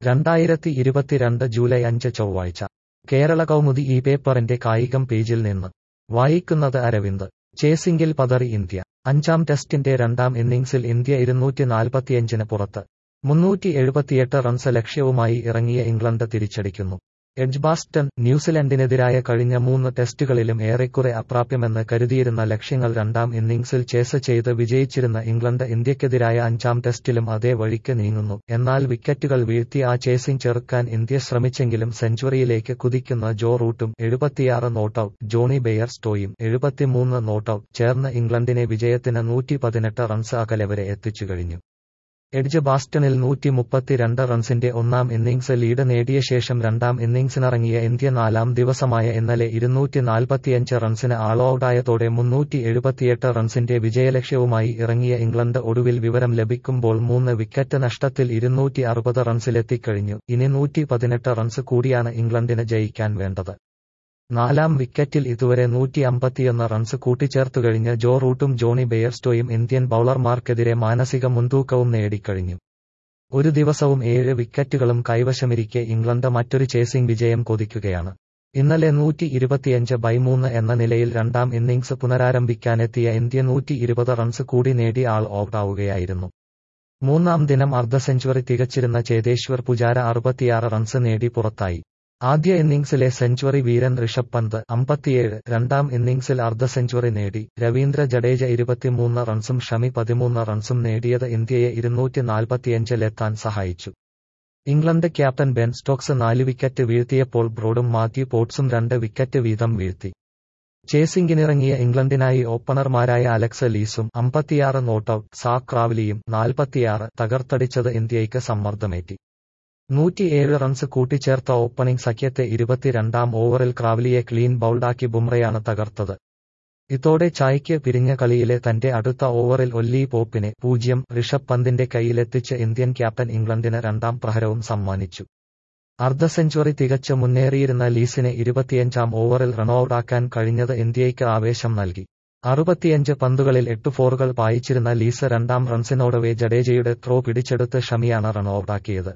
രണ്ടായിരത്തി ഇരുപത്തിരണ്ട് ജൂലൈ അഞ്ച് ചൊവ്വാഴ്ച കേരള കൗമുദി ഈ പേപ്പറിന്റെ കായികം പേജിൽ നിന്ന് വായിക്കുന്നത് അരവിന്ദ് ചേസിംഗിൽ പതറി ഇന്ത്യ അഞ്ചാം ടെസ്റ്റിന്റെ രണ്ടാം ഇന്നിംഗ്സിൽ ഇന്ത്യ ഇരുന്നൂറ്റി നാൽപ്പത്തിയഞ്ചിന് പുറത്ത് മുന്നൂറ്റി എഴുപത്തിയെട്ട് റൺസ് ലക്ഷ്യവുമായി ഇറങ്ങിയ ഇംഗ്ലണ്ട് തിരിച്ചടിക്കുന്നു എഡ്ജ്ബാസ്റ്റൺ ന്യൂസിലൻഡിനെതിരായ കഴിഞ്ഞ മൂന്ന് ടെസ്റ്റുകളിലും ഏറെക്കുറെ അപ്രാപ്യമെന്ന് കരുതിയിരുന്ന ലക്ഷ്യങ്ങൾ രണ്ടാം ഇന്നിംഗ്സിൽ ചേസ് ചെയ്ത് വിജയിച്ചിരുന്ന ഇംഗ്ലണ്ട് ഇന്ത്യക്കെതിരായ അഞ്ചാം ടെസ്റ്റിലും അതേ വഴിക്ക് നീങ്ങുന്നു എന്നാൽ വിക്കറ്റുകൾ വീഴ്ത്തി ആ ചേസിംഗ് ചെറുക്കാൻ ഇന്ത്യ ശ്രമിച്ചെങ്കിലും സെഞ്ചുറിയിലേക്ക് കുതിക്കുന്ന ജോ റൂട്ടും എഴുപത്തിയാറ് നോട്ടൌട്ട് ജോണി ബെയർ സ്റ്റോയും എഴുപത്തിമൂന്ന് നോട്ടൌട്ട് ചേർന്ന് ഇംഗ്ലണ്ടിനെ വിജയത്തിന് നൂറ്റി പതിനെട്ട് റൺസ് അകലെ വരെ എത്തിച്ചു കഴിഞ്ഞു എഡ്ജ് ബാസ്റ്റണിൽ നൂറ്റി മുപ്പത്തിരണ്ട് റൺസിന്റെ ഒന്നാം ഇന്നിംഗ്സ് ലീഡ് നേടിയ ശേഷം രണ്ടാം ഇന്നിംഗ്സിനിറങ്ങിയ ഇന്ത്യ നാലാം ദിവസമായ ഇന്നലെ ഇരുന്നൂറ്റി നാൽപ്പത്തിയഞ്ച് റൺസിന് ആൾ ഔട്ടായതോടെ മുന്നൂറ്റി എഴുപത്തിയെട്ട് റൺസിന്റെ വിജയലക്ഷ്യവുമായി ഇറങ്ങിയ ഇംഗ്ലണ്ട് ഒടുവിൽ വിവരം ലഭിക്കുമ്പോൾ മൂന്ന് വിക്കറ്റ് നഷ്ടത്തിൽ ഇരുന്നൂറ്റി അറുപത് റൺസിലെത്തിക്കഴിഞ്ഞു ഇനി നൂറ്റി പതിനെട്ട് റൺസ് കൂടിയാണ് ഇംഗ്ലണ്ടിന് ജയിക്കാൻ വേണ്ടത് നാലാം വിക്കറ്റിൽ ഇതുവരെ നൂറ്റി അമ്പത്തിയൊന്ന് റൺസ് കൂട്ടിച്ചേർത്തുകഴിഞ്ഞ് ജോ റൂട്ടും ജോണി ബെയർസ്റ്റോയും ഇന്ത്യൻ ബൌളർമാർക്കെതിരെ മാനസിക മുൻതൂക്കവും നേടിക്കഴിഞ്ഞു ഒരു ദിവസവും ഏഴ് വിക്കറ്റുകളും കൈവശമിരിക്കെ ഇംഗ്ലണ്ട് മറ്റൊരു ചേസിംഗ് വിജയം കൊതിക്കുകയാണ് ഇന്നലെ നൂറ്റി ഇരുപത്തിയഞ്ച് ബൈ മൂന്ന് എന്ന നിലയിൽ രണ്ടാം ഇന്നിംഗ്സ് പുനരാരംഭിക്കാനെത്തിയ ഇന്ത്യ നൂറ്റി ഇരുപത് റൺസ് കൂടി നേടി ആൾ ഔട്ടാവുകയായിരുന്നു മൂന്നാം ദിനം അർദ്ധ സെഞ്ചുറി തികച്ചിരുന്ന ചേതേശ്വർ പുജാര അറുപത്തിയാറ് റൺസ് നേടി പുറത്തായി ആദ്യ ഇന്നിംഗ്സിലെ സെഞ്ചുറി വീരൻ ഋഷഭ് പന്ത് അമ്പത്തിയേഴ് രണ്ടാം ഇന്നിംഗ്സിൽ അർദ്ധ സെഞ്ചുറി നേടി രവീന്ദ്ര ജഡേജ ഇരുപത്തിമൂന്ന് റൺസും ഷമി പതിമൂന്ന് റൺസും നേടിയത് ഇന്ത്യയെ ഇരുന്നൂറ്റി നാൽപ്പത്തിയഞ്ചിലെത്താൻ സഹായിച്ചു ഇംഗ്ലണ്ട് ക്യാപ്റ്റൻ ബെൻ സ്റ്റോക്സ് നാല് വിക്കറ്റ് വീഴ്ത്തിയപ്പോൾ ബ്രോഡും മാത്യു പോട്ട്സും രണ്ട് വിക്കറ്റ് വീതം വീഴ്ത്തി ചേസിംഗിനിറങ്ങിയ ഇംഗ്ലണ്ടിനായി ഓപ്പണർമാരായ അലക്സ് ലീസും അമ്പത്തിയാറ് നോട്ടൌട്ട് സാക് റാവ്ലിയും നാൽപ്പത്തിയാറ് തകർത്തടിച്ചത് ഇന്ത്യയ്ക്ക് സമ്മർദ്ദമേറ്റി നൂറ്റിയേഴ് റൺസ് കൂട്ടിച്ചേർത്ത ഓപ്പണിംഗ് സഖ്യത്തെ ഇരുപത്തിരണ്ടാം ഓവറിൽ ക്രാവ്ലിയെ ക്ലീൻ ബൌൾഡാക്കി ബുംറയാണ് തകർത്തത് ഇതോടെ ചായ്ക്ക് പിരിഞ്ഞ കളിയിലെ തന്റെ അടുത്ത ഓവറിൽ ഒല്ലി പോപ്പിനെ പൂജ്യം ഋഷഭ് പന്തിന്റെ കൈയിലെത്തിച്ച് ഇന്ത്യൻ ക്യാപ്റ്റൻ ഇംഗ്ലണ്ടിന് രണ്ടാം പ്രഹരവും സമ്മാനിച്ചു അർദ്ധ സെഞ്ചുറി തികച്ച് മുന്നേറിയിരുന്ന ലീസിനെ ഇരുപത്തിയഞ്ചാം ഓവറിൽ റൺഔട്ടാക്കാൻ കഴിഞ്ഞത് ഇന്ത്യയ്ക്ക് ആവേശം നൽകി അറുപത്തിയഞ്ച് പന്തുകളിൽ എട്ട് ഫോറുകൾ പായിച്ചിരുന്ന ലീസ് രണ്ടാം റൺസിനോടവേ ജഡേജയുടെ ത്രോ പിടിച്ചെടുത്ത് ഷമിയാണ് റൺഔട്ടാക്കിയത്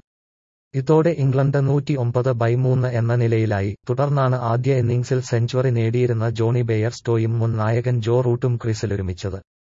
ഇതോടെ ഇംഗ്ലണ്ട് നൂറ്റി ഒമ്പത് ബൈ മൂന്ന് എന്ന നിലയിലായി തുടർന്നാണ് ആദ്യ ഇന്നിംഗ്സിൽ സെഞ്ചുറി നേടിയിരുന്ന ജോണി ബെയർ സ്റ്റോയും മുൻ നായകൻ ജോ റൂട്ടും ക്രീസിലൊരുമിച്ചത്